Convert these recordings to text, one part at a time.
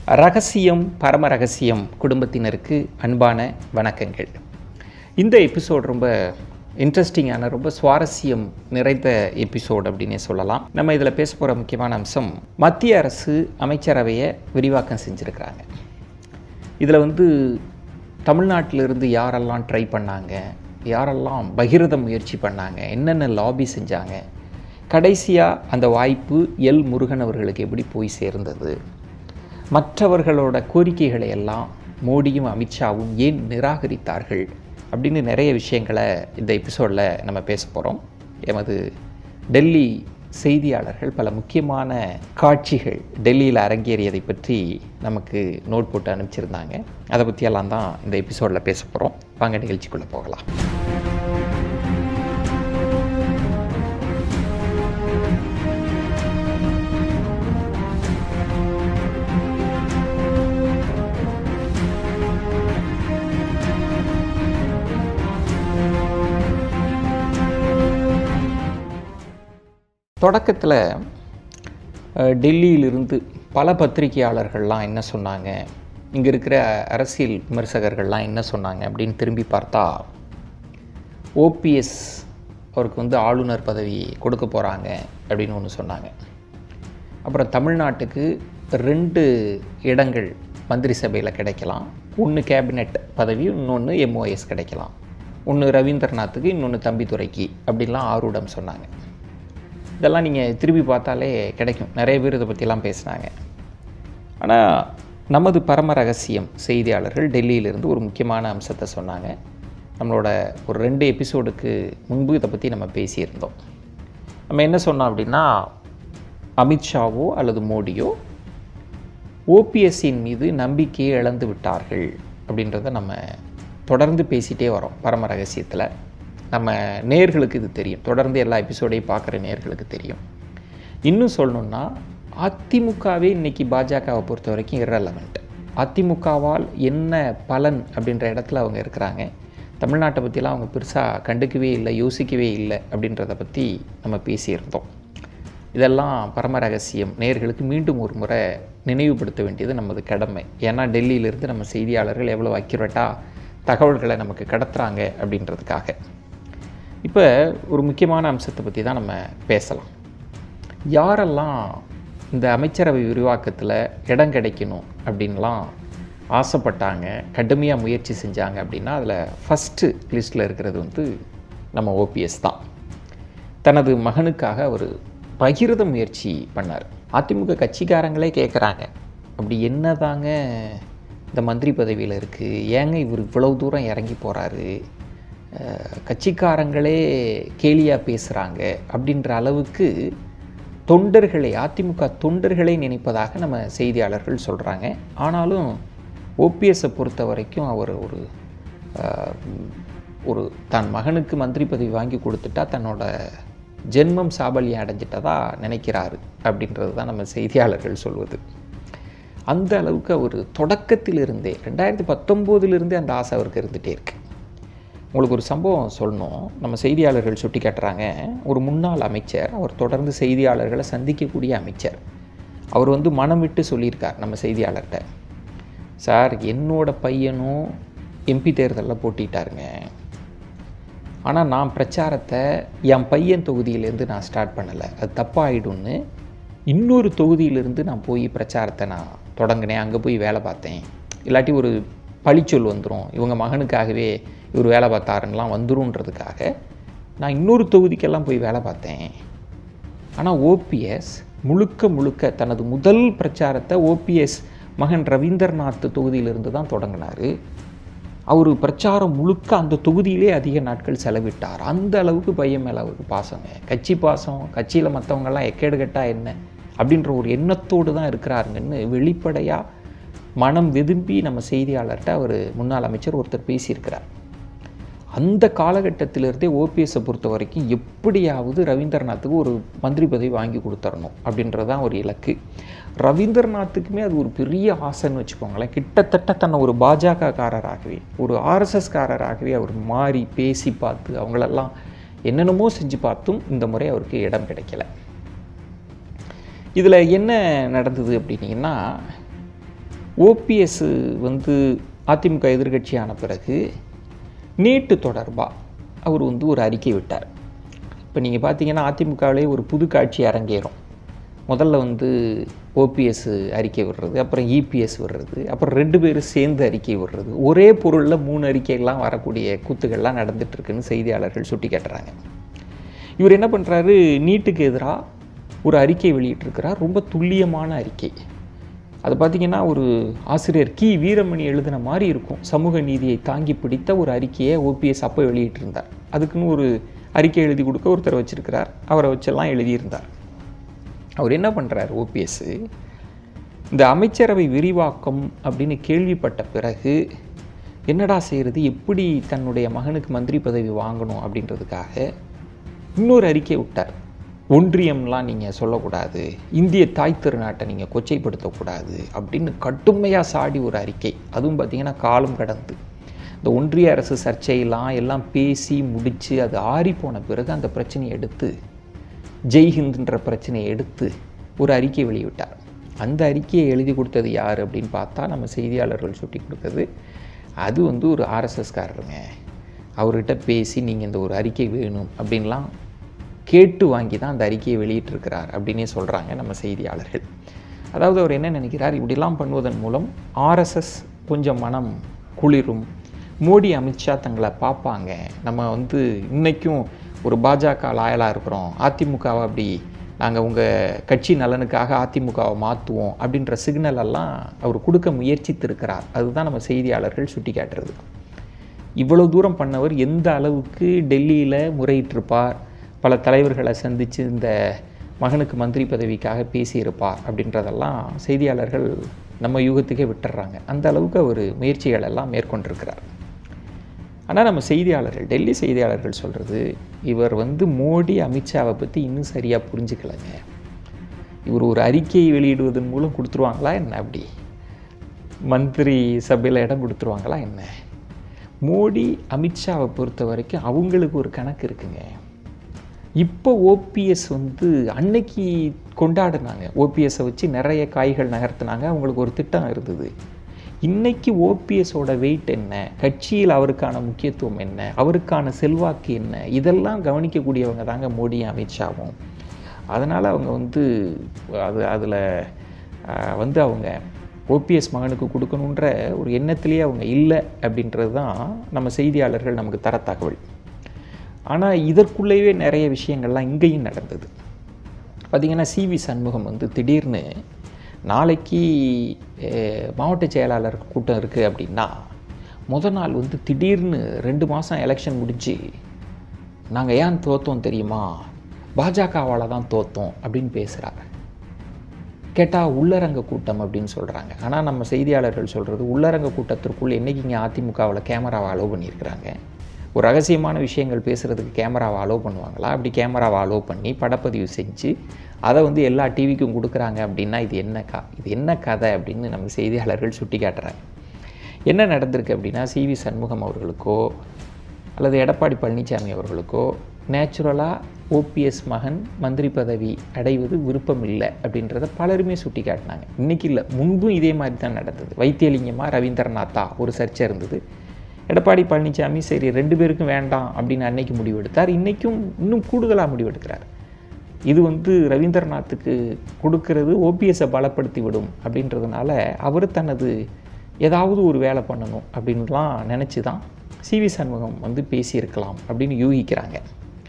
ரகசியம் பரம ரகசியம் குடும்பத்தினருக்கு அன்பான வணக்கங்கள் இந்த எபிசோட் ரொம்ப இன்ட்ரெஸ்டிங்கான ரொம்ப சுவாரஸ்யம் நிறைந்த எபிசோட் அப்படின்னே சொல்லலாம் நம்ம இதில் பேச போகிற முக்கியமான அம்சம் மத்திய அரசு அமைச்சரவையை விரிவாக்கம் செஞ்சுருக்கிறாங்க இதில் வந்து தமிழ்நாட்டிலிருந்து யாரெல்லாம் ட்ரை பண்ணாங்க யாரெல்லாம் பகிரத முயற்சி பண்ணாங்க என்னென்ன லாபி செஞ்சாங்க கடைசியாக அந்த வாய்ப்பு எல் முருகன் அவர்களுக்கு எப்படி போய் சேர்ந்தது மற்றவர்களோட கோரிக்கைகளை எல்லாம் மோடியும் அமித்ஷாவும் ஏன் நிராகரித்தார்கள் அப்படின்னு நிறைய விஷயங்களை இந்த எபிசோடில் நம்ம பேச போகிறோம் எமது டெல்லி செய்தியாளர்கள் பல முக்கியமான காட்சிகள் டெல்லியில் அரங்கேறியதை பற்றி நமக்கு நோட் போட்டு அனுப்பிச்சிருந்தாங்க அதை பற்றியெல்லாம் தான் இந்த எபிசோடில் பேச போகிறோம் வாங்க நிகழ்ச்சிக்குள்ளே போகலாம் தொடக்கத்தில் டெல்லியிலிருந்து பல பத்திரிகையாளர்கள்லாம் என்ன சொன்னாங்க இங்கே இருக்கிற அரசியல் விமர்சகர்கள்லாம் என்ன சொன்னாங்க அப்படின்னு திரும்பி பார்த்தா ஓபிஎஸ் அவருக்கு வந்து ஆளுநர் பதவி கொடுக்க போகிறாங்க அப்படின்னு ஒன்று சொன்னாங்க அப்புறம் தமிழ்நாட்டுக்கு ரெண்டு இடங்கள் மந்திரி சபையில் கிடைக்கலாம் ஒன்று கேபினெட் பதவி இன்னொன்று எம்ஓஎஸ் கிடைக்கலாம் ஒன்று ரவீந்திரநாத்துக்கு இன்னொன்று தம்பித்துறைக்கு அப்படின்லாம் ஆரூடம் சொன்னாங்க இதெல்லாம் நீங்கள் திரும்பி பார்த்தாலே கிடைக்கும் நிறைய பேர் இதை பற்றிலாம் பேசுனாங்க ஆனால் நமது பரம ரகசியம் செய்தியாளர்கள் டெல்லியிலிருந்து ஒரு முக்கியமான அம்சத்தை சொன்னாங்க நம்மளோட ஒரு ரெண்டு எபிசோடுக்கு முன்பு இதை பற்றி நம்ம பேசியிருந்தோம் நம்ம என்ன சொன்னோம் அப்படின்னா அமித்ஷாவோ அல்லது மோடியோ ஓபிஎஸ்சின் மீது நம்பிக்கையை இழந்து விட்டார்கள் அப்படின்றத நம்ம தொடர்ந்து பேசிகிட்டே வரோம் பரம ரகசியத்தில் நம்ம நேர்களுக்கு இது தெரியும் தொடர்ந்து எல்லா எபிசோடையும் பார்க்குற நேர்களுக்கு தெரியும் இன்னும் சொல்லணுன்னா அதிமுகவே இன்றைக்கி பாஜகவை பொறுத்த வரைக்கும் இரலவெண்ட் அதிமுகவால் என்ன பலன் அப்படின்ற இடத்துல அவங்க இருக்கிறாங்க தமிழ்நாட்டை பற்றிலாம் அவங்க பெருசாக கண்டுக்கவே இல்லை யோசிக்கவே இல்லை அப்படின்றத பற்றி நம்ம பேசியிருந்தோம் இதெல்லாம் பரம ரகசியம் நேர்களுக்கு மீண்டும் ஒரு முறை நினைவுபடுத்த வேண்டியது நமது கடமை ஏன்னா டெல்லியிலிருந்து நம்ம செய்தியாளர்கள் எவ்வளோ அக்யூரேட்டாக தகவல்களை நமக்கு கடத்துகிறாங்க அப்படின்றதுக்காக இப்போ ஒரு முக்கியமான அம்சத்தை பற்றி தான் நம்ம பேசலாம் யாரெல்லாம் இந்த அமைச்சரவை விரிவாக்கத்தில் இடம் கிடைக்கணும் அப்படின்லாம் ஆசைப்பட்டாங்க கடுமையாக முயற்சி செஞ்சாங்க அப்படின்னா அதில் ஃபஸ்ட்டு லிஸ்ட்டில் இருக்கிறது வந்து நம்ம ஓபிஎஸ் தான் தனது மகனுக்காக அவர் பகிரத முயற்சி பண்ணார் அதிமுக கட்சிக்காரங்களே கேட்குறாங்க அப்படி என்ன தாங்க இந்த மந்திரி பதவியில் இருக்குது ஏங்க இவர் இவ்வளவு தூரம் இறங்கி போகிறாரு கட்சிக்காரங்களே கேலியாக பேசுகிறாங்க அப்படின்ற அளவுக்கு தொண்டர்களை அதிமுக தொண்டர்களை நினைப்பதாக நம்ம செய்தியாளர்கள் சொல்கிறாங்க ஆனாலும் ஓபிஎஸை பொறுத்த வரைக்கும் அவர் ஒரு ஒரு தன் மகனுக்கு மந்திரி பதவி வாங்கி கொடுத்துட்டா தன்னோட ஜென்மம் சாபல்யம் அடைஞ்சிட்டதா நினைக்கிறாரு அப்படின்றது தான் நம்ம செய்தியாளர்கள் சொல்வது அந்த அளவுக்கு அவர் தொடக்கத்திலிருந்தே ரெண்டாயிரத்தி பத்தொம்போதுலேருந்தே அந்த ஆசை அவருக்கு இருந்துகிட்டே இருக்கு உங்களுக்கு ஒரு சம்பவம் சொல்லணும் நம்ம செய்தியாளர்கள் சுட்டி காட்டுறாங்க ஒரு முன்னாள் அமைச்சர் அவர் தொடர்ந்து செய்தியாளர்களை சந்திக்கக்கூடிய அமைச்சர் அவர் வந்து மனம் விட்டு சொல்லியிருக்கார் நம்ம செய்தியாளர்கிட்ட சார் என்னோட பையனும் எம்பி தேர்தலில் போட்டிட்டாருங்க ஆனால் நான் பிரச்சாரத்தை என் பையன் தொகுதியிலேருந்து நான் ஸ்டார்ட் பண்ணலை அது தப்பாகிடும்னு இன்னொரு தொகுதியிலிருந்து நான் போய் பிரச்சாரத்தை நான் தொடங்கினேன் அங்கே போய் வேலை பார்த்தேன் இல்லாட்டி ஒரு பழிச்சொல் வந்துடும் இவங்க மகனுக்காகவே இவர் வேலை பார்த்தாருன்னெலாம் வந்துருன்றதுக்காக நான் இன்னொரு தொகுதிக்கெல்லாம் போய் வேலை பார்த்தேன் ஆனால் ஓபிஎஸ் முழுக்க முழுக்க தனது முதல் பிரச்சாரத்தை ஓபிஎஸ் மகன் ரவீந்திரநாத் தொகுதியிலிருந்து தான் தொடங்கினார் அவர் பிரச்சாரம் முழுக்க அந்த தொகுதியிலே அதிக நாட்கள் செலவிட்டார் அந்த அளவுக்கு பையன் மேலே அவருக்கு பாசங்க கட்சி பாசம் கட்சியில் மற்றவங்கெல்லாம் எக்கேடு கட்டா என்ன அப்படின்ற ஒரு எண்ணத்தோடு தான் இருக்கிறாருங்கன்னு வெளிப்படையாக மனம் வெதும்பி நம்ம செய்தியாளர்கிட்ட அவர் முன்னாள் அமைச்சர் ஒருத்தர் பேசியிருக்கிறார் அந்த காலகட்டத்திலிருந்தே ஓபிஎஸை பொறுத்த வரைக்கும் எப்படியாவது ரவீந்திரநாத்துக்கு ஒரு மந்திரி பதவி வாங்கி கொடுத்துடணும் அப்படின்றது தான் ஒரு இலக்கு ரவீந்திரநாத்துக்குமே அது ஒரு பெரிய ஆசைன்னு வச்சுக்கோங்களேன் கிட்டத்தட்ட தன்னை ஒரு பாஜக காரராகவே ஒரு ஆர்எஸ்எஸ் காரராகவே அவர் மாறி பேசி பார்த்து அவங்களெல்லாம் என்னென்னமோ செஞ்சு பார்த்தும் இந்த முறை அவருக்கு இடம் கிடைக்கல இதில் என்ன நடந்தது அப்படின்னீங்கன்னா ஓபிஎஸ் வந்து அதிமுக எதிர்க்கட்சியான பிறகு நீட்டு தொடர்பாக அவர் வந்து ஒரு அறிக்கை விட்டார் இப்போ நீங்கள் பார்த்தீங்கன்னா அதிமுகவிலே ஒரு புது காட்சி அரங்கேறும் முதல்ல வந்து ஓபிஎஸ் அறிக்கை விடுறது அப்புறம் இபிஎஸ் விடுறது அப்புறம் ரெண்டு பேரும் சேர்ந்து அறிக்கை விடுறது ஒரே பொருளில் மூணு அறிக்கைகள்லாம் வரக்கூடிய கூத்துகள்லாம் நடந்துட்டு இருக்குன்னு செய்தியாளர்கள் சுட்டி காட்டுறாங்க இவர் என்ன பண்ணுறாரு நீட்டுக்கு எதிராக ஒரு அறிக்கை வெளியிட்டிருக்கிறார் ரொம்ப துல்லியமான அறிக்கை அது பார்த்தீங்கன்னா ஒரு ஆசிரியர் கி வீரமணி எழுதின மாதிரி இருக்கும் சமூக நீதியை தாங்கி பிடித்த ஒரு அறிக்கையை ஓபிஎஸ் அப்போ வெளியிட்டிருந்தார் அதுக்குன்னு ஒரு அறிக்கை எழுதி கொடுக்க ஒருத்தர் வச்சிருக்கிறார் அவரை வச்செல்லாம் எழுதியிருந்தார் அவர் என்ன பண்ணுறார் ஓபிஎஸ் இந்த அமைச்சரவை விரிவாக்கம் அப்படின்னு கேள்விப்பட்ட பிறகு என்னடா செய்கிறது எப்படி தன்னுடைய மகனுக்கு மந்திரி பதவி வாங்கணும் அப்படின்றதுக்காக இன்னொரு அறிக்கை விட்டார் ஒன்றியம்லாம் நீங்கள் சொல்லக்கூடாது இந்திய தாய் திருநாட்டை நீங்கள் கொச்சைப்படுத்தக்கூடாது அப்படின்னு கடுமையாக சாடி ஒரு அறிக்கை அதுவும் பார்த்தீங்கன்னா காலம் கடந்து இந்த ஒன்றிய அரசு சர்ச்சையெல்லாம் எல்லாம் பேசி முடித்து அது ஆறி போன பிறகு அந்த பிரச்சனையை எடுத்து ஜெய்ஹிந்த்ன்ற பிரச்சனையை எடுத்து ஒரு அறிக்கை வெளியிட்டார் அந்த அறிக்கையை எழுதி கொடுத்தது யார் அப்படின்னு பார்த்தா நம்ம செய்தியாளர்கள் சுட்டி கொடுத்தது அது வந்து ஒரு ஆர்எஸ்எஸ்காரருங்க அவர்கிட்ட பேசி நீங்கள் இந்த ஒரு அறிக்கை வேணும் அப்படின்லாம் கேட்டு வாங்கி தான் அந்த அறிக்கையை வெளியிட்டிருக்கிறார் அப்படின்னே சொல்கிறாங்க நம்ம செய்தியாளர்கள் அதாவது அவர் என்ன நினைக்கிறார் இப்படிலாம் பண்ணுவதன் மூலம் ஆர்எஸ்எஸ் கொஞ்சம் மனம் குளிரும் மோடி அமித்ஷா தங்களை பார்ப்பாங்க நம்ம வந்து இன்றைக்கும் ஒரு பாஜக லாயலாக இருக்கிறோம் அதிமுகவை அப்படி நாங்கள் உங்கள் கட்சி நலனுக்காக அதிமுகவை மாற்றுவோம் அப்படின்ற சிக்னல் எல்லாம் அவர் கொடுக்க முயற்சித்திருக்கிறார் அதுதான் நம்ம செய்தியாளர்கள் சுட்டி காட்டுறது இவ்வளோ தூரம் பண்ணவர் எந்த அளவுக்கு டெல்லியில் முறையிட்டிருப்பார் பல தலைவர்களை சந்தித்து இந்த மகனுக்கு மந்திரி பதவிக்காக பேசியிருப்பார் அப்படின்றதெல்லாம் செய்தியாளர்கள் நம்ம யூகத்துக்கே விட்டுறாங்க அந்த அளவுக்கு அவர் முயற்சிகள் எல்லாம் மேற்கொண்டிருக்கிறார் ஆனால் நம்ம செய்தியாளர்கள் டெல்லி செய்தியாளர்கள் சொல்கிறது இவர் வந்து மோடி அமித்ஷாவை பற்றி இன்னும் சரியாக புரிஞ்சுக்கலைங்க இவர் ஒரு அறிக்கையை வெளியிடுவதன் மூலம் கொடுத்துருவாங்களா என்ன அப்படி மந்திரி சபையில் இடம் கொடுத்துருவாங்களா என்ன மோடி அமித்ஷாவை பொறுத்த வரைக்கும் அவங்களுக்கு ஒரு கணக்கு இருக்குங்க இப்போ ஓபிஎஸ் வந்து அன்னைக்கு கொண்டாடினாங்க ஓபிஎஸ்ஸை வச்சு நிறைய காய்கள் நகர்த்தினாங்க அவங்களுக்கு ஒரு திட்டம் இருந்தது இன்னைக்கு ஓபிஎஸோட வெயிட் என்ன கட்சியில் அவருக்கான முக்கியத்துவம் என்ன அவருக்கான செல்வாக்கு என்ன இதெல்லாம் கவனிக்கக்கூடியவங்க தாங்க மோடி அமித்ஷாவும் அதனால் அவங்க வந்து அது அதில் வந்து அவங்க ஓபிஎஸ் மகனுக்கு கொடுக்கணுன்ற ஒரு எண்ணத்திலேயே அவங்க இல்லை அப்படின்றது தான் நம்ம செய்தியாளர்கள் நமக்கு தர தகவல் ஆனால் இதற்குள்ளேயே நிறைய விஷயங்கள்லாம் இங்கேயும் நடந்தது பார்த்திங்கன்னா சிவி சண்முகம் வந்து திடீர்னு நாளைக்கு மாவட்ட செயலாளர் கூட்டம் இருக்குது அப்படின்னா முத நாள் வந்து திடீர்னு ரெண்டு மாதம் எலெக்ஷன் முடிஞ்சு நாங்கள் ஏன் தோற்றோம் தெரியுமா பாஜகவால் தான் தோற்றோம் அப்படின்னு பேசுகிறாங்க கேட்டால் உள்ளரங்க கூட்டம் அப்படின்னு சொல்கிறாங்க ஆனால் நம்ம செய்தியாளர்கள் சொல்கிறது உள்ளரங்க கூட்டத்திற்குள் என்றைக்கு இங்கே அதிமுகவில் கேமராவை அலோவ் பண்ணியிருக்கிறாங்க ஒரு ரகசியமான விஷயங்கள் பேசுகிறதுக்கு கேமராவை அலோவ் பண்ணுவாங்களா அப்படி கேமராவை அலோவ் பண்ணி படப்பதிவு செஞ்சு அதை வந்து எல்லா டிவிக்கும் கொடுக்குறாங்க அப்படின்னா இது என்ன கா இது என்ன கதை அப்படின்னு நம்ம செய்தியாளர்கள் சுட்டி காட்டுறாங்க என்ன நடந்திருக்கு அப்படின்னா சிவி சண்முகம் அவர்களுக்கோ அல்லது எடப்பாடி பழனிசாமி அவர்களுக்கோ நேச்சுரலாக ஓபிஎஸ் மகன் மந்திரி பதவி அடைவது விருப்பம் இல்லை அப்படின்றத பலருமே சுட்டி காட்டினாங்க இன்றைக்கி இல்லை முன்பும் இதே மாதிரி தான் நடந்தது வைத்தியலிங்கமா ரவீந்திரநாத்தா ஒரு சர்ச்சை இருந்தது எடப்பாடி பழனிசாமி சரி ரெண்டு பேருக்கும் வேண்டாம் அப்படின்னு அன்னைக்கு முடிவெடுத்தார் இன்றைக்கும் இன்னும் கூடுதலாக முடிவெடுக்கிறார் இது வந்து ரவீந்திரநாத்துக்கு கொடுக்கறது ஓபிஎஸை பலப்படுத்தி விடும் அப்படின்றதுனால அவர் தனது ஏதாவது ஒரு வேலை பண்ணணும் அப்படின்லாம் நினச்சி தான் சிவி சண்முகம் வந்து பேசியிருக்கலாம் அப்படின்னு யூகிக்கிறாங்க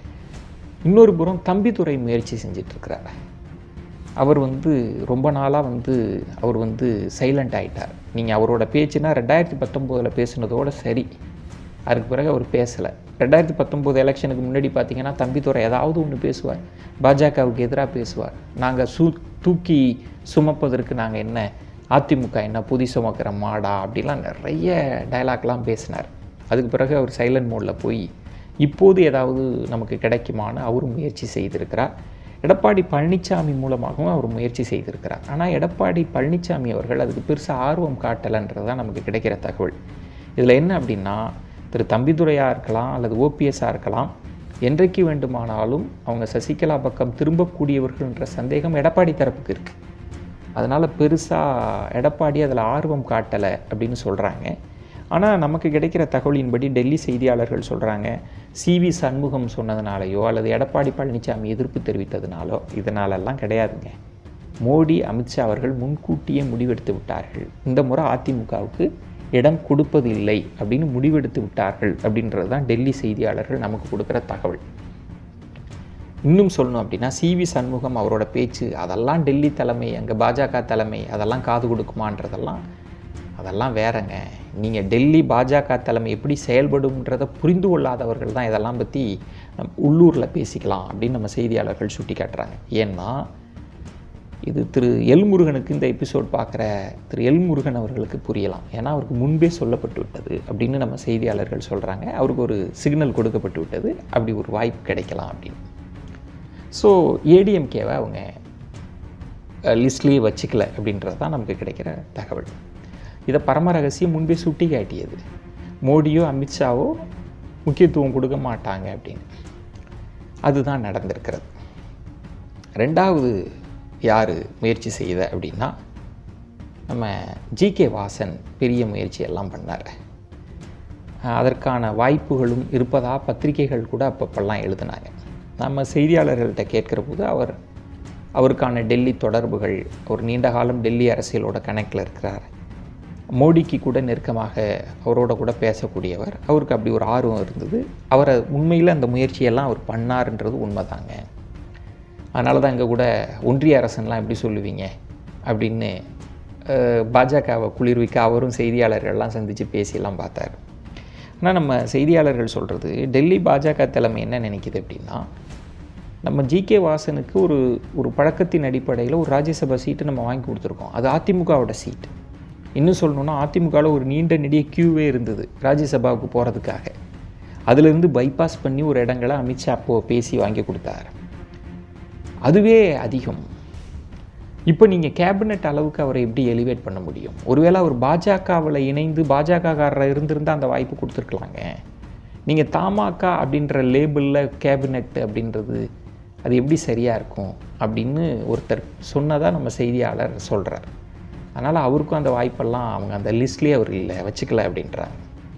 இன்னொரு புறம் தம்பித்துறை முயற்சி செஞ்சிட்ருக்கிறார் அவர் வந்து ரொம்ப நாளாக வந்து அவர் வந்து சைலண்ட் ஆகிட்டார் நீங்கள் அவரோட பேச்சுனா ரெண்டாயிரத்தி பத்தொம்போதில் பேசுனதோட சரி அதுக்கு பிறகு அவர் பேசலை ரெண்டாயிரத்தி பத்தொம்போது எலெக்ஷனுக்கு முன்னாடி பார்த்தீங்கன்னா தம்பித்துறை ஏதாவது ஒன்று பேசுவார் பாஜகவுக்கு எதிராக பேசுவார் நாங்கள் சூ தூக்கி சுமப்பதற்கு நாங்கள் என்ன அதிமுக என்ன புதி சுமக்கிற மாடா அப்படிலாம் நிறைய டைலாக்லாம் பேசினார் அதுக்கு பிறகு அவர் சைலண்ட் மோடில் போய் இப்போது ஏதாவது நமக்கு கிடைக்குமான்னு அவரும் முயற்சி செய்திருக்கிறார் எடப்பாடி பழனிசாமி மூலமாகவும் அவர் முயற்சி செய்திருக்கிறார் ஆனால் எடப்பாடி பழனிசாமி அவர்கள் அதுக்கு பெருசாக ஆர்வம் காட்டலைன்றது தான் நமக்கு கிடைக்கிற தகவல் இதில் என்ன அப்படின்னா திரு தம்பிதுரையாக இருக்கலாம் அல்லது ஓபிஎஸ்ஸாக இருக்கலாம் என்றைக்கு வேண்டுமானாலும் அவங்க சசிகலா பக்கம் திரும்பக்கூடியவர்கள்ன்ற சந்தேகம் எடப்பாடி தரப்புக்கு இருக்குது அதனால் பெருசாக எடப்பாடி அதில் ஆர்வம் காட்டலை அப்படின்னு சொல்கிறாங்க ஆனால் நமக்கு கிடைக்கிற தகவலின்படி டெல்லி செய்தியாளர்கள் சொல்கிறாங்க சிவி சண்முகம் சொன்னதுனாலையோ அல்லது எடப்பாடி பழனிசாமி எதிர்ப்பு தெரிவித்ததுனாலோ இதனாலெல்லாம் கிடையாதுங்க மோடி அமித்ஷா அவர்கள் முன்கூட்டியே முடிவெடுத்து விட்டார்கள் இந்த முறை அதிமுகவுக்கு இடம் கொடுப்பது இல்லை அப்படின்னு முடிவெடுத்து விட்டார்கள் அப்படின்றது தான் டெல்லி செய்தியாளர்கள் நமக்கு கொடுக்குற தகவல் இன்னும் சொல்லணும் அப்படின்னா சிவி சண்முகம் அவரோட பேச்சு அதெல்லாம் டெல்லி தலைமை அங்கே பாஜக தலைமை அதெல்லாம் காது கொடுக்குமான்றதெல்லாம் அதெல்லாம் வேறங்க நீங்கள் டெல்லி பாஜக தலைமை எப்படி செயல்படும்ன்றதை புரிந்து கொள்ளாதவர்கள் தான் இதெல்லாம் பற்றி நம் உள்ளூரில் பேசிக்கலாம் அப்படின்னு நம்ம செய்தியாளர்கள் சுட்டி காட்டுறாங்க ஏன்னா இது திரு எல்முருகனுக்கு இந்த எபிசோட் பார்க்குற திரு எல்முருகன் அவர்களுக்கு புரியலாம் ஏன்னா அவருக்கு முன்பே சொல்லப்பட்டு விட்டது அப்படின்னு நம்ம செய்தியாளர்கள் சொல்கிறாங்க அவருக்கு ஒரு சிக்னல் கொடுக்கப்பட்டு விட்டது அப்படி ஒரு வாய்ப்பு கிடைக்கலாம் அப்படின்னு ஸோ ஏடிஎம்கேவை அவங்க லிஸ்ட்லேயே வச்சுக்கல அப்படின்றது தான் நமக்கு கிடைக்கிற தகவல் இதை பரம ரகசியம் முன்பே சுட்டி காட்டியது மோடியோ அமித்ஷாவோ முக்கியத்துவம் கொடுக்க மாட்டாங்க அப்படின்னு அதுதான் நடந்திருக்கிறது ரெண்டாவது யார் முயற்சி செய்த அப்படின்னா நம்ம ஜிகே வாசன் பெரிய முயற்சியெல்லாம் பண்ணார் அதற்கான வாய்ப்புகளும் இருப்பதா பத்திரிகைகள் கூட அப்பப்பெல்லாம் எழுதினாங்க நம்ம செய்தியாளர்கள்ட்ட கேட்குற போது அவர் அவருக்கான டெல்லி தொடர்புகள் ஒரு நீண்ட காலம் டெல்லி அரசியலோட கணக்கில் இருக்கிறார் மோடிக்கு கூட நெருக்கமாக அவரோட கூட பேசக்கூடியவர் அவருக்கு அப்படி ஒரு ஆர்வம் இருந்தது அவரை உண்மையில் அந்த முயற்சியெல்லாம் அவர் பண்ணாருன்றது உண்மைதாங்க அதனால தான் இங்கே கூட ஒன்றிய அரசன்லாம் எப்படி சொல்லுவீங்க அப்படின்னு பாஜகவை குளிர்விக்க அவரும் செய்தியாளர்கள்லாம் சந்தித்து பேசியெல்லாம் பார்த்தார் ஆனால் நம்ம செய்தியாளர்கள் சொல்கிறது டெல்லி பாஜக தலைமை என்ன நினைக்கிது அப்படின்னா நம்ம ஜிகே வாசனுக்கு ஒரு ஒரு பழக்கத்தின் அடிப்படையில் ஒரு ராஜ்யசபா சீட்டு நம்ம வாங்கி கொடுத்துருக்கோம் அது அதிமுகவோட சீட் இன்னும் சொல்லணுன்னா அதிமுகவில் ஒரு நீண்ட நெடிய கியூவே இருந்தது ராஜ்யசபாவுக்கு போகிறதுக்காக அதிலிருந்து பைபாஸ் பண்ணி ஒரு இடங்களை அமித்ஷா அப்போது பேசி வாங்கி கொடுத்தார் அதுவே அதிகம் இப்போ நீங்கள் கேபினெட் அளவுக்கு அவரை எப்படி எலிவேட் பண்ண முடியும் ஒருவேளை அவர் பாஜகவில் இணைந்து பாஜகக்காரராக இருந்திருந்தால் அந்த வாய்ப்பு கொடுத்துருக்கலாங்க நீங்கள் தமாக அப்படின்ற லேபிளில் கேபினெட் அப்படின்றது அது எப்படி சரியாக இருக்கும் அப்படின்னு ஒருத்தர் சொன்னதாக நம்ம செய்தியாளர் சொல்கிறார் அதனால் அவருக்கும் அந்த வாய்ப்பெல்லாம் அவங்க அந்த லிஸ்ட்லேயே அவர் இல்லை வச்சுக்கல அப்படின்றாங்க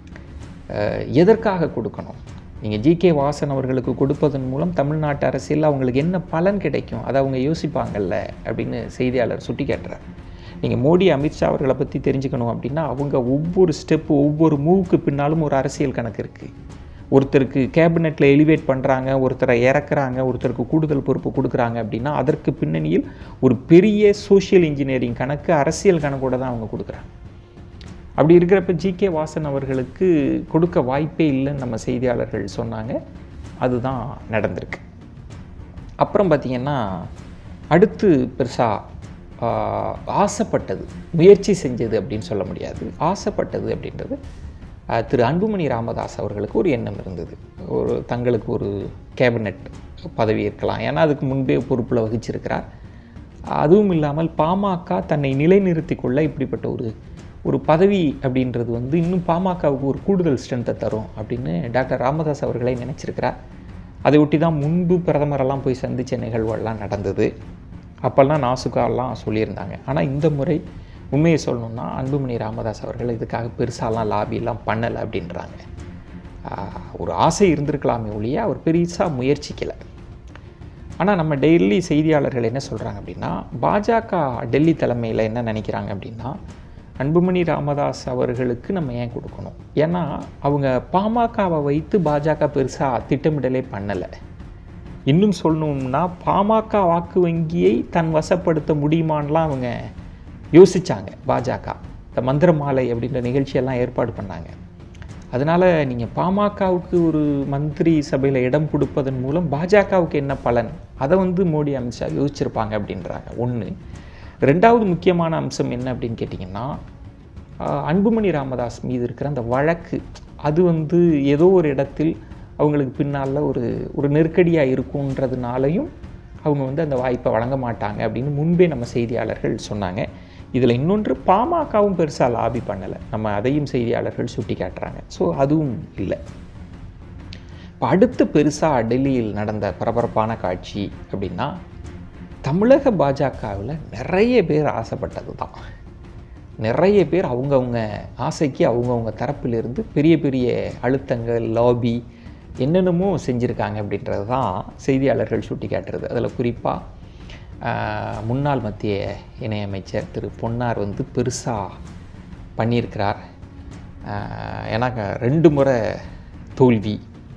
எதற்காக கொடுக்கணும் நீங்கள் ஜி கே வாசன் அவர்களுக்கு கொடுப்பதன் மூலம் தமிழ்நாட்டு அரசியல் அவங்களுக்கு என்ன பலன் கிடைக்கும் அதை அவங்க யோசிப்பாங்கல்ல அப்படின்னு செய்தியாளர் சுட்டி காட்டுறார் நீங்கள் மோடி அமித்ஷா அவர்களை பற்றி தெரிஞ்சுக்கணும் அப்படின்னா அவங்க ஒவ்வொரு ஸ்டெப்பு ஒவ்வொரு மூவுக்கு பின்னாலும் ஒரு அரசியல் கணக்கு இருக்குது ஒருத்தருக்கு கேபினெட்டில் எலிவேட் பண்ணுறாங்க ஒருத்தரை இறக்குறாங்க ஒருத்தருக்கு கூடுதல் பொறுப்பு கொடுக்குறாங்க அப்படின்னா அதற்கு பின்னணியில் ஒரு பெரிய சோஷியல் இன்ஜினியரிங் கணக்கு அரசியல் கணக்கோட தான் அவங்க கொடுக்குறாங்க அப்படி இருக்கிறப்ப ஜி கே வாசன் அவர்களுக்கு கொடுக்க வாய்ப்பே இல்லைன்னு நம்ம செய்தியாளர்கள் சொன்னாங்க அதுதான் நடந்திருக்கு அப்புறம் பார்த்திங்கன்னா அடுத்து பெருசாக ஆசைப்பட்டது முயற்சி செஞ்சது அப்படின்னு சொல்ல முடியாது ஆசைப்பட்டது அப்படின்றது திரு அன்புமணி ராமதாஸ் அவர்களுக்கு ஒரு எண்ணம் இருந்தது ஒரு தங்களுக்கு ஒரு கேபினெட் பதவி இருக்கலாம் ஏன்னா அதுக்கு முன்பே பொறுப்பில் வகிச்சிருக்கிறார் அதுவும் இல்லாமல் பாமக தன்னை நிலைநிறுத்தி கொள்ள இப்படிப்பட்ட ஒரு ஒரு பதவி அப்படின்றது வந்து இன்னும் பாமகவுக்கு ஒரு கூடுதல் ஸ்ட்ரென்த்தை தரும் அப்படின்னு டாக்டர் ராமதாஸ் அவர்களே நினச்சிருக்கிறார் அதை ஒட்டி தான் முன்பு பிரதமரெல்லாம் போய் சந்தித்த நிகழ்வுகள்லாம் நடந்தது அப்போல்லாம் நாசுக்காலாம் சொல்லியிருந்தாங்க ஆனால் இந்த முறை உண்மையை சொல்லணுன்னா அன்புமணி ராமதாஸ் அவர்கள் இதுக்காக பெருசாலாம் லாபியெல்லாம் பண்ணலை அப்படின்றாங்க ஒரு ஆசை இருந்திருக்கலாமே ஒழிய அவர் பெருசாக முயற்சிக்கலை ஆனால் நம்ம டெல்லி செய்தியாளர்கள் என்ன சொல்கிறாங்க அப்படின்னா பாஜக டெல்லி தலைமையில் என்ன நினைக்கிறாங்க அப்படின்னா அன்புமணி ராமதாஸ் அவர்களுக்கு நம்ம ஏன் கொடுக்கணும் ஏன்னா அவங்க பாமகவை வைத்து பாஜக பெருசாக திட்டமிடலே பண்ணலை இன்னும் சொல்லணும்னா பாமக வாக்கு வங்கியை தன் வசப்படுத்த முடியுமான்லாம் அவங்க யோசித்தாங்க பாஜக இந்த மந்திரமாலை அப்படின்ற நிகழ்ச்சியெல்லாம் ஏற்பாடு பண்ணாங்க அதனால் நீங்கள் பாமகவுக்கு ஒரு மந்திரி சபையில் இடம் கொடுப்பதன் மூலம் பாஜகவுக்கு என்ன பலன் அதை வந்து மோடி அமித்ஷா யோசிச்சிருப்பாங்க அப்படின்றாங்க ஒன்று ரெண்டாவது முக்கியமான அம்சம் என்ன அப்படின்னு கேட்டிங்கன்னா அன்புமணி ராமதாஸ் மீது இருக்கிற அந்த வழக்கு அது வந்து ஏதோ ஒரு இடத்தில் அவங்களுக்கு பின்னால் ஒரு ஒரு நெருக்கடியாக இருக்குன்றதுனாலையும் அவங்க வந்து அந்த வாய்ப்பை வழங்க மாட்டாங்க அப்படின்னு முன்பே நம்ம செய்தியாளர்கள் சொன்னாங்க இதில் இன்னொன்று பாமகவும் பெருசாக லாபி பண்ணலை நம்ம அதையும் செய்தியாளர்கள் சுட்டி காட்டுறாங்க ஸோ அதுவும் இல்லை இப்போ அடுத்து பெருசாக டெல்லியில் நடந்த பரபரப்பான காட்சி அப்படின்னா தமிழக பாஜகவில் நிறைய பேர் ஆசைப்பட்டது தான் நிறைய பேர் அவங்கவுங்க ஆசைக்கு அவங்கவுங்க தரப்பிலிருந்து பெரிய பெரிய அழுத்தங்கள் லாபி என்னென்னமோ செஞ்சுருக்காங்க அப்படின்றது தான் செய்தியாளர்கள் சுட்டி காட்டுறது அதில் குறிப்பாக முன்னாள் மத்திய இணையமைச்சர் திரு பொன்னார் வந்து பெருசாக பண்ணியிருக்கிறார் ஆஹ் எனக்கு ரெண்டு முறை தோல்வி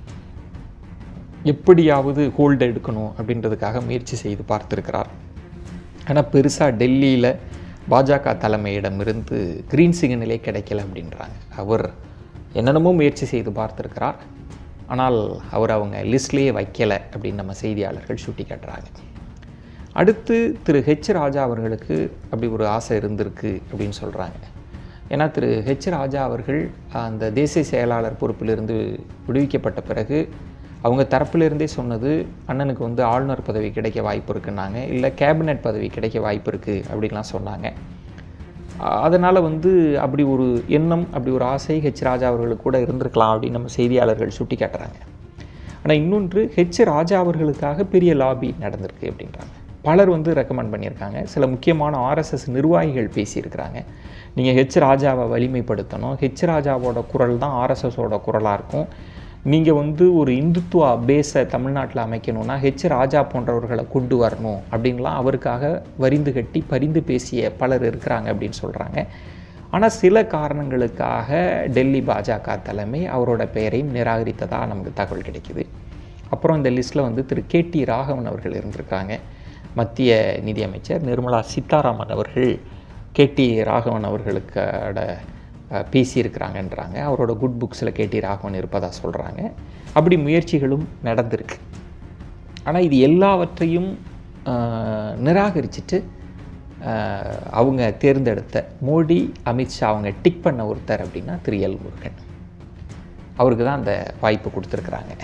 எப்படியாவது ஹோல்டு எடுக்கணும் அப்படின்றதுக்காக முயற்சி செய்து பார்த்துருக்கிறார் ஆனால் பெருசாக டெல்லியில் பாஜக தலைமையிடமிருந்து கிரீன் சிக்னலே கிடைக்கல அப்படின்றாங்க அவர் என்னென்னமோ முயற்சி செய்து பார்த்துருக்கிறார் ஆனால் அவர் அவங்க லிஸ்ட்லேயே வைக்கலை அப்படின்னு நம்ம செய்தியாளர்கள் சுட்டி காட்டுறாங்க அடுத்து திரு ஹெச் ராஜா அவர்களுக்கு அப்படி ஒரு ஆசை இருந்திருக்கு அப்படின்னு சொல்கிறாங்க ஏன்னா திரு ஹெச் ராஜா அவர்கள் அந்த தேசிய செயலாளர் பொறுப்பிலிருந்து விடுவிக்கப்பட்ட பிறகு அவங்க தரப்பிலிருந்தே சொன்னது அண்ணனுக்கு வந்து ஆளுநர் பதவி கிடைக்க வாய்ப்பு இருக்குன்னாங்க இல்லை கேபினெட் பதவி கிடைக்க வாய்ப்பு இருக்குது அப்படின்லாம் சொன்னாங்க அதனால் வந்து அப்படி ஒரு எண்ணம் அப்படி ஒரு ஆசை ஹெச் ராஜா அவர்களுக்கு கூட இருந்திருக்கலாம் அப்படின்னு நம்ம செய்தியாளர்கள் சுட்டி காட்டுறாங்க ஆனால் இன்னொன்று ஹெச் ராஜா அவர்களுக்காக பெரிய லாபி நடந்திருக்கு அப்படின்றாங்க பலர் வந்து ரெக்கமெண்ட் பண்ணியிருக்காங்க சில முக்கியமான ஆர்எஸ்எஸ் நிர்வாகிகள் பேசியிருக்கிறாங்க நீங்கள் ஹெச் ராஜாவை வலிமைப்படுத்தணும் ஹெச் ராஜாவோட குரல் தான் ஆர்எஸ்எஸோட குரலாக இருக்கும் நீங்கள் வந்து ஒரு இந்துத்துவா பேஸை தமிழ்நாட்டில் அமைக்கணும்னா ஹெச் ராஜா போன்றவர்களை கொண்டு வரணும் அப்படின்லாம் அவருக்காக வரிந்து கட்டி பரிந்து பேசிய பலர் இருக்கிறாங்க அப்படின்னு சொல்கிறாங்க ஆனால் சில காரணங்களுக்காக டெல்லி பாஜக தலைமை அவரோட பெயரையும் நிராகரித்ததாக நமக்கு தகவல் கிடைக்குது அப்புறம் இந்த லிஸ்ட்டில் வந்து திரு கே டி ராகவன் அவர்கள் இருந்திருக்காங்க மத்திய நிதியமைச்சர் நிர்மலா சீதாராமன் அவர்கள் கே டி ராகவன் அவர்களுக்கோட அஹ், பேசியிருக்கிறாங்கன்றாங்க அவரோட குட் புக்ஸில் கே டி ராகவன் இருப்பதாக சொல்கிறாங்க அப்படி முயற்சிகளும் நடந்திருக்கு ஆனால் இது எல்லாவற்றையும் அஹ், நிராகரிச்சிட்டு அஹ், அவங்க தேர்ந்தெடுத்த மோடி அமித்ஷா அவங்க டிக் பண்ண ஒருத்தர் அப்படின்னா திரு எல் முருகன் அவருக்கு தான் அந்த வாய்ப்பு கொடுத்துருக்குறாங்க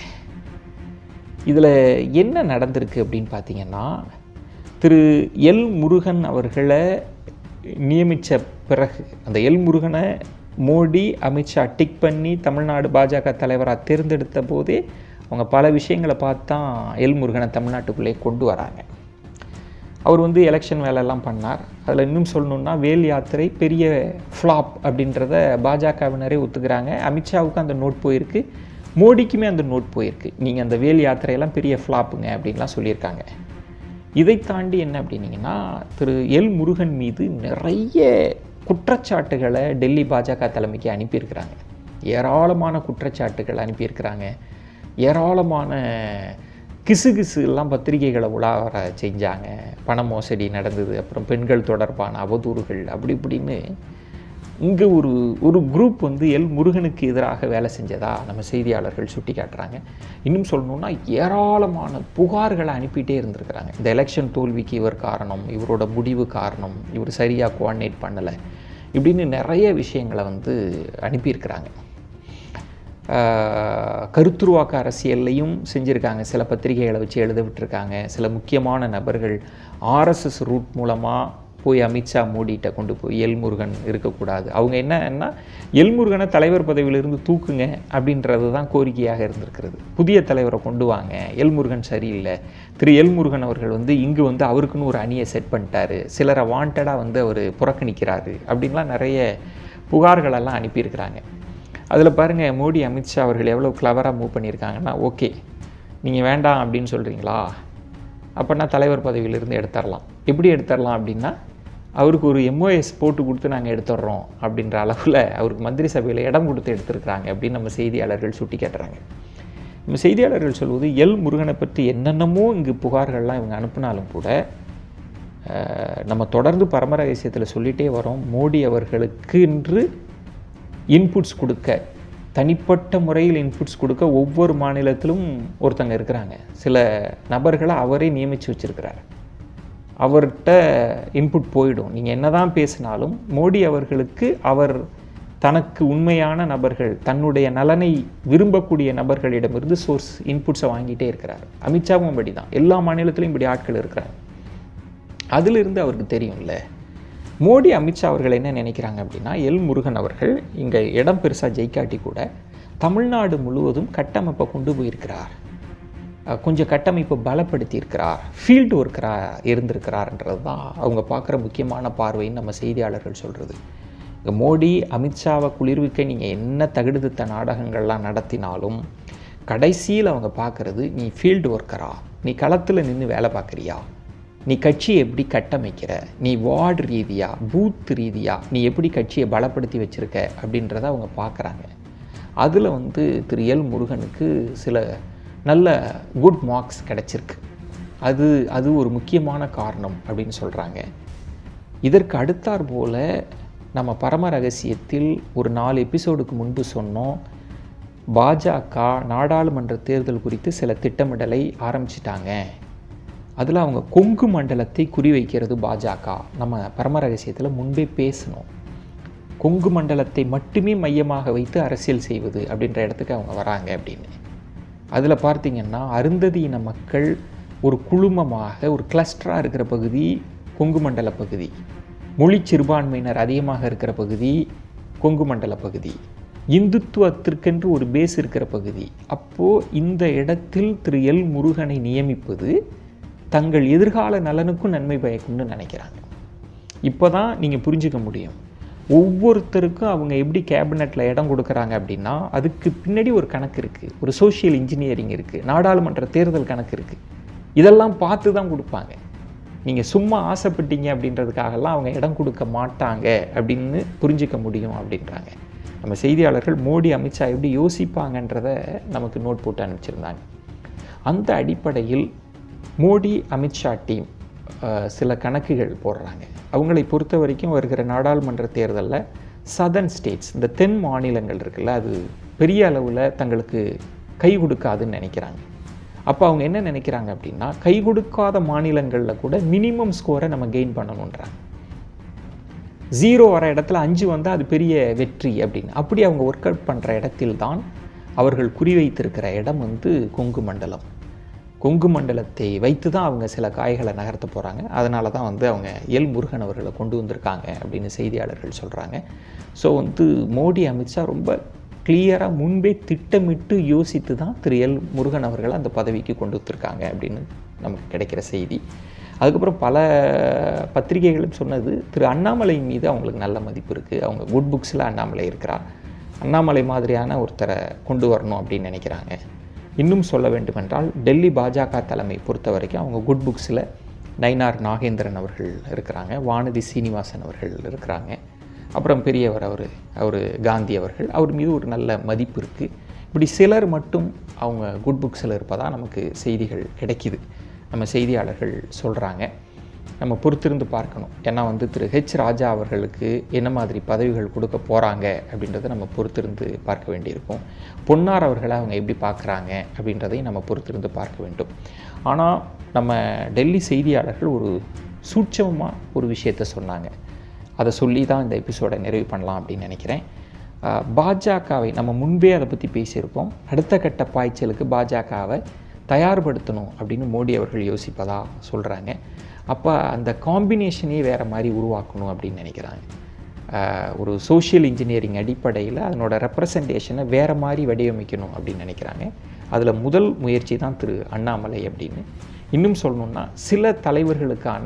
இதில் என்ன நடந்திருக்கு அப்படின்னு பார்த்தீங்கன்னா திரு எல் முருகன் அவர்களை நியமித்த பிறகு அந்த எல் முருகனை மோடி அமித்ஷா டிக் பண்ணி தமிழ்நாடு பாஜக தலைவராக தேர்ந்தெடுத்த போதே அவங்க பல விஷயங்களை பார்த்து தான் எல் முருகனை தமிழ்நாட்டுக்குள்ளே கொண்டு வராங்க அவர் வந்து எலெக்ஷன் வேலையெல்லாம் பண்ணார் அதில் இன்னும் சொல்லணுன்னா வேல் யாத்திரை பெரிய ஃப்ளாப் அப்படின்றத பாஜகவினரே ஒத்துக்கிறாங்க அமித்ஷாவுக்கு அந்த நோட் போயிருக்கு மோடிக்குமே அந்த நோட் போயிருக்கு நீங்கள் அந்த வேல் யாத்திரையெல்லாம் பெரிய ஃப்ளாப்புங்க அப்படின்லாம் சொல்லியிருக்காங்க இதை தாண்டி என்ன அப்படின்னீங்கன்னா திரு எல் முருகன் மீது நிறைய குற்றச்சாட்டுகளை டெல்லி பாஜக தலைமைக்கு அனுப்பியிருக்கிறாங்க ஏராளமான குற்றச்சாட்டுகள் அனுப்பியிருக்கிறாங்க ஏராளமான கிசு கிசு எல்லாம் பத்திரிகைகளை உலாவர செஞ்சாங்க பண மோசடி நடந்தது அப்புறம் பெண்கள் தொடர்பான அவதூறுகள் அப்படி இப்படின்னு இங்கே ஒரு ஒரு குரூப் வந்து எல் முருகனுக்கு எதிராக வேலை செஞ்சதா நம்ம செய்தியாளர்கள் சுட்டி காட்டுறாங்க இன்னும் சொல்லணும்னா ஏராளமான புகார்களை அனுப்பிட்டே இருந்திருக்கிறாங்க இந்த எலெக்ஷன் தோல்விக்கு இவர் காரணம் இவரோட முடிவு காரணம் இவர் சரியாக கோஆர்டினேட் பண்ணலை இப்படின்னு நிறைய விஷயங்களை வந்து அனுப்பியிருக்கிறாங்க ஆஹ் கருத்துருவாக்க அரசியல்லையும் செஞ்சுருக்காங்க சில பத்திரிகைகளை வச்சு எழுத விட்டுருக்காங்க சில முக்கியமான நபர்கள் ஆர்எஸ்எஸ் ரூட் மூலமாக போய் அமித்ஷா மோடிகிட்ட கொண்டு போய் எல்முருகன் இருக்கக்கூடாது அவங்க என்னன்னா எல்முருகனை தலைவர் பதவியிலிருந்து தூக்குங்க அப்படின்றது தான் கோரிக்கையாக இருந்திருக்கிறது புதிய தலைவரை கொண்டு வாங்க எல்முருகன் சரியில்லை திரு எல்முருகன் அவர்கள் வந்து இங்கு வந்து அவருக்குன்னு ஒரு அணியை செட் பண்ணிட்டாரு சிலரை வாண்டடாக வந்து அவர் புறக்கணிக்கிறாரு அப்படின்லாம் நிறைய புகார்களெல்லாம் அனுப்பியிருக்கிறாங்க அதில் பாருங்கள் மோடி அமித்ஷா அவர்கள் எவ்வளோ கிளவராக மூவ் பண்ணியிருக்காங்கன்னா ஓகே நீங்கள் வேண்டாம் அப்படின்னு சொல்கிறீங்களா அப்போனா தலைவர் பதவியிலிருந்து எடுத்துடலாம் எப்படி எடுத்துடலாம் அப்படின்னா அவருக்கு ஒரு எம்ஓஎஸ் போட்டு கொடுத்து நாங்கள் எடுத்துடுறோம் அப்படின்ற அளவில் அவருக்கு மந்திரி சபையில் இடம் கொடுத்து எடுத்திருக்கிறாங்க அப்படின்னு நம்ம செய்தியாளர்கள் சுட்டி காட்டுறாங்க நம்ம செய்தியாளர்கள் சொல்வது எல் முருகனை பற்றி என்னென்னமோ இங்கு புகார்கள்லாம் இவங்க அனுப்பினாலும் கூட அஹ், நம்ம தொடர்ந்து பரம ரகசியத்தில் சொல்லிகிட்டே வரோம் மோடி அவர்களுக்கு என்று இன்புட்ஸ் கொடுக்க தனிப்பட்ட முறையில் இன்புட்ஸ் கொடுக்க ஒவ்வொரு மாநிலத்திலும் ஒருத்தங்க இருக்கிறாங்க சில நபர்களை அவரே நியமித்து வச்சிருக்கிறார் அவர்கிட்ட இன்புட் போயிடும் நீங்கள் என்னதான் பேசினாலும் மோடி அவர்களுக்கு அவர் தனக்கு உண்மையான நபர்கள் தன்னுடைய நலனை விரும்பக்கூடிய நபர்களிடமிருந்து சோர்ஸ் இன்புட்ஸை வாங்கிட்டே இருக்கிறார் அமித்ஷாவும் அப்படி தான் எல்லா மாநிலத்திலையும் இப்படி ஆட்கள் இருக்கிறாங்க அதிலிருந்து அவருக்கு தெரியும்ல மோடி அமித்ஷா அவர்கள் என்ன நினைக்கிறாங்க அப்படின்னா எல் முருகன் அவர்கள் இங்கே இடம் பெருசாக ஜெயிக்காட்டி கூட தமிழ்நாடு முழுவதும் கட்டமைப்பை கொண்டு போயிருக்கிறார் அஹ், கொஞ்சம் கட்டமைப்பை பலப்படுத்தி இருக்கிறார் ஃபீல்டு ஒர்க்கராக இருந்திருக்கிறார்ன்றது தான் அவங்க பார்க்குற முக்கியமான பார்வைன்னு நம்ம செய்தியாளர்கள் சொல்கிறது இங்கே மோடி அமித்ஷாவை குளிர்விக்க நீங்கள் என்ன தகுடுத்த நாடகங்கள்லாம் நடத்தினாலும் கடைசியில் அவங்க பார்க்குறது நீ ஃபீல்டு ஒர்க்கரா நீ களத்தில் நின்று வேலை பார்க்குறியா நீ கட்சியை எப்படி கட்டமைக்கிற நீ வார்டு ரீதியாக பூத் ரீதியாக நீ எப்படி கட்சியை பலப்படுத்தி வச்சுருக்க அப்படின்றத அவங்க பார்க்குறாங்க அதில் வந்து திரு எல் முருகனுக்கு சில நல்ல குட் மார்க்ஸ் கிடச்சிருக்கு அது அது ஒரு முக்கியமான காரணம் அப்படின்னு சொல்கிறாங்க இதற்கு அடுத்தாற் போல நம்ம பரம ரகசியத்தில் ஒரு நாலு எபிசோடுக்கு முன்பு சொன்னோம் பாஜக நாடாளுமன்ற தேர்தல் குறித்து சில திட்டமிடலை ஆரம்பிச்சிட்டாங்க அதில் அவங்க கொங்கு மண்டலத்தை குறிவைக்கிறது பாஜக நம்ம பரம ரகசியத்தில் முன்பே பேசணும் கொங்கு மண்டலத்தை மட்டுமே மையமாக வைத்து அரசியல் செய்வது அப்படின்ற இடத்துக்கு அவங்க வராங்க அப்படின்னு அதில் பார்த்தீங்கன்னா அருந்ததியின மக்கள் ஒரு குழுமமாக ஒரு கிளஸ்டராக இருக்கிற பகுதி கொங்கு மண்டல பகுதி மொழி சிறுபான்மையினர் அதிகமாக இருக்கிற பகுதி கொங்கு மண்டல பகுதி இந்துத்துவத்திற்கென்று ஒரு பேஸ் இருக்கிற பகுதி அப்போது இந்த இடத்தில் திரு எல் முருகனை நியமிப்பது தங்கள் எதிர்கால நலனுக்கும் நன்மை பயக்கும்னு நினைக்கிறாங்க இப்போ தான் நீங்கள் புரிஞ்சுக்க முடியும் ஒவ்வொருத்தருக்கும் அவங்க எப்படி கேபினெட்டில் இடம் கொடுக்குறாங்க அப்படின்னா அதுக்கு பின்னாடி ஒரு கணக்கு இருக்குது ஒரு சோஷியல் இன்ஜினியரிங் இருக்குது நாடாளுமன்ற தேர்தல் கணக்கு இருக்குது இதெல்லாம் பார்த்து தான் கொடுப்பாங்க நீங்கள் சும்மா ஆசைப்பட்டீங்க அப்படின்றதுக்காகலாம் அவங்க இடம் கொடுக்க மாட்டாங்க அப்படின்னு புரிஞ்சிக்க முடியும் அப்படின்றாங்க நம்ம செய்தியாளர்கள் மோடி அமித்ஷா எப்படி யோசிப்பாங்கன்றத நமக்கு நோட் போட்டு அனுப்பிச்சிருந்தாங்க அந்த அடிப்படையில் மோடி அமித்ஷா டீம் அஹ், சில கணக்குகள் போடுறாங்க அவங்களை பொறுத்த வரைக்கும் வருகிற நாடாளுமன்ற தேர்தலில் சதர்ன் ஸ்டேட்ஸ் இந்த தென் மாநிலங்கள் இருக்குல்ல அது பெரிய அளவில் தங்களுக்கு கை கொடுக்காதுன்னு நினைக்கிறாங்க அப்போ அவங்க என்ன நினைக்கிறாங்க அப்படின்னா கை கொடுக்காத மாநிலங்களில் கூட மினிமம் ஸ்கோரை நம்ம கெயின் பண்ணணுன்றாங்க ஜீரோ வர இடத்துல அஞ்சு வந்தால் அது பெரிய வெற்றி அப்படின்னு அப்படி அவங்க ஒர்க் அவுட் பண்ணுற இடத்தில் தான் அவர்கள் குறிவைத்திருக்கிற இடம் வந்து கொங்கு மண்டலம் கொங்கு மண்டலத்தை வைத்து தான் அவங்க சில காய்களை நகர்த்த போகிறாங்க அதனால தான் வந்து அவங்க எல் முருகன் அவர்களை கொண்டு வந்திருக்காங்க அப்படின்னு செய்தியாளர்கள் சொல்கிறாங்க ஸோ வந்து மோடி அமித்ஷா ரொம்ப கிளியராக முன்பே திட்டமிட்டு யோசித்து தான் திரு எல் முருகன் அவர்களை அந்த பதவிக்கு கொண்டு வந்திருக்காங்க அப்படின்னு நமக்கு கிடைக்கிற செய்தி அதுக்கப்புறம் பல பத்திரிகைகளும் சொன்னது திரு அண்ணாமலை மீது அவங்களுக்கு நல்ல மதிப்பு இருக்குது அவங்க குட் புக்ஸில் அண்ணாமலை இருக்கிறார் அண்ணாமலை மாதிரியான ஒருத்தரை கொண்டு வரணும் அப்படின்னு நினைக்கிறாங்க இன்னும் சொல்ல வேண்டுமென்றால் டெல்லி பாஜக தலைமை பொறுத்த வரைக்கும் அவங்க குட் புக்ஸில் நயினார் நாகேந்திரன் அவர்கள் இருக்கிறாங்க வானதி சீனிவாசன் அவர்கள் இருக்கிறாங்க அப்புறம் பெரியவர் அவர் அவர் காந்தி அவர்கள் அவர் மீது ஒரு நல்ல மதிப்பு இருக்குது இப்படி சிலர் மட்டும் அவங்க குட் புக்ஸில் இருப்பதாக நமக்கு செய்திகள் கிடைக்கிது நம்ம செய்தியாளர்கள் சொல்கிறாங்க நம்ம பொறுத்திருந்து பார்க்கணும் ஏன்னா வந்து திரு ஹெச் ராஜா அவர்களுக்கு என்ன மாதிரி பதவிகள் கொடுக்க போகிறாங்க அப்படின்றத நம்ம பொறுத்திருந்து பார்க்க வேண்டியிருக்கும் பொன்னார் அவர்களை அவங்க எப்படி பார்க்குறாங்க அப்படின்றதையும் நம்ம பொறுத்திருந்து பார்க்க வேண்டும் ஆனால் நம்ம டெல்லி செய்தியாளர்கள் ஒரு சூட்சமமாக ஒரு விஷயத்த சொன்னாங்க அதை சொல்லி தான் இந்த எபிசோடை நிறைவு பண்ணலாம் அப்படின்னு நினைக்கிறேன் ஆஹ் பாஜகவை நம்ம முன்பே அதை பற்றி பேசியிருக்கோம் அடுத்த கட்ட பாய்ச்சலுக்கு பாஜகவை தயார்படுத்தணும் அப்படின்னு மோடி அவர்கள் யோசிப்பதா சொல்கிறாங்க அப்போ அந்த காம்பினேஷனே வேறு மாதிரி உருவாக்கணும் அப்படின்னு நினைக்கிறாங்க ஆஹ் ஒரு சோஷியல் இன்ஜினியரிங் அடிப்படையில் அதனோட ரெப்ரசன்டேஷனை வேறு மாதிரி வடிவமைக்கணும் அப்படின்னு நினைக்கிறாங்க அதில் முதல் முயற்சி தான் திரு அண்ணாமலை அப்படின்னு இன்னும் சொல்லணுன்னா சில தலைவர்களுக்கான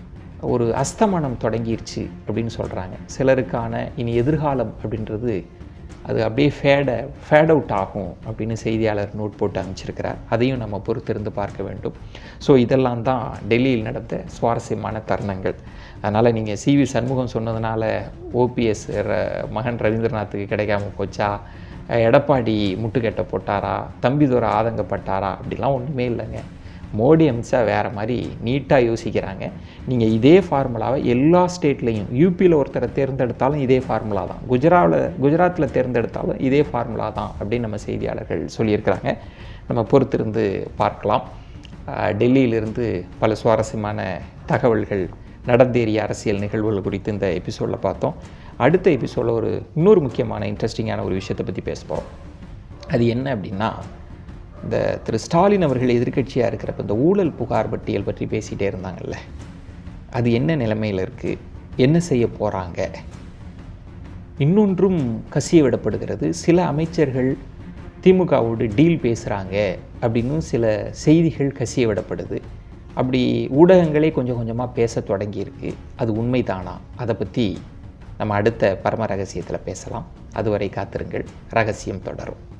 ஒரு அஸ்தமனம் தொடங்கிருச்சு அப்படின்னு சொல்கிறாங்க சிலருக்கான இனி எதிர்காலம் அப்படின்றது அது அப்படியே ஃபேட ஃபேட் அவுட் ஆகும் அப்படின்னு செய்தியாளர் நோட் போட்டு அனுப்பிச்சிருக்கிறார் அதையும் நம்ம பொறுத்திருந்து பார்க்க வேண்டும் ஸோ இதெல்லாம் தான் டெல்லியில் நடந்த சுவாரஸ்யமான தருணங்கள் அதனால் நீங்கள் சிவி சண்முகம் சொன்னதுனால ஓபிஎஸ் மகன் ரவீந்திரநாத்துக்கு கிடைக்காம போச்சா எடப்பாடி முட்டுக்கட்டை போட்டாரா தம்பிதுரை ஆதங்கப்பட்டாரா அப்படிலாம் ஒன்றுமே இல்லைங்க மோடி அமித்ஷா வேறு மாதிரி நீட்டாக யோசிக்கிறாங்க நீங்கள் இதே ஃபார்முலாவை எல்லா ஸ்டேட்லேயும் யூபியில் ஒருத்தரை தேர்ந்தெடுத்தாலும் இதே ஃபார்முலா தான் குஜராவில் குஜராத்தில் தேர்ந்தெடுத்தாலும் இதே ஃபார்முலா தான் அப்படின்னு நம்ம செய்தியாளர்கள் சொல்லியிருக்கிறாங்க நம்ம பொறுத்திருந்து பார்க்கலாம் ஆஹ் டெல்லியிலிருந்து பல சுவாரஸ்யமான தகவல்கள் நடந்தேறிய அரசியல் நிகழ்வுகள் குறித்து இந்த எபிசோடில் பார்த்தோம் அடுத்த எபிசோடில் ஒரு இன்னொரு முக்கியமான இன்ட்ரெஸ்டிங்கான ஒரு விஷயத்தை பற்றி பேச போகிறோம் அது என்ன அப்படின்னா இந்த திரு ஸ்டாலின் அவர்கள் எதிர்க்கட்சியாக இருக்கிறப்ப இந்த ஊழல் புகார் பட்டியல் பற்றி பேசிகிட்டே இருந்தாங்கல்ல அது என்ன நிலைமையில் இருக்குது என்ன செய்ய போகிறாங்க இன்னொன்றும் கசிய விடப்படுகிறது சில அமைச்சர்கள் திமுகவோடு டீல் பேசுகிறாங்க அப்படின்னு சில செய்திகள் கசிய விடப்படுது அப்படி ஊடகங்களே கொஞ்சம் கொஞ்சமாக பேச தொடங்கியிருக்கு அது உண்மைதானா அதை பற்றி நம்ம அடுத்த பரம ரகசியத்தில் பேசலாம் அதுவரை காத்திருங்கள் ரகசியம் தொடரும்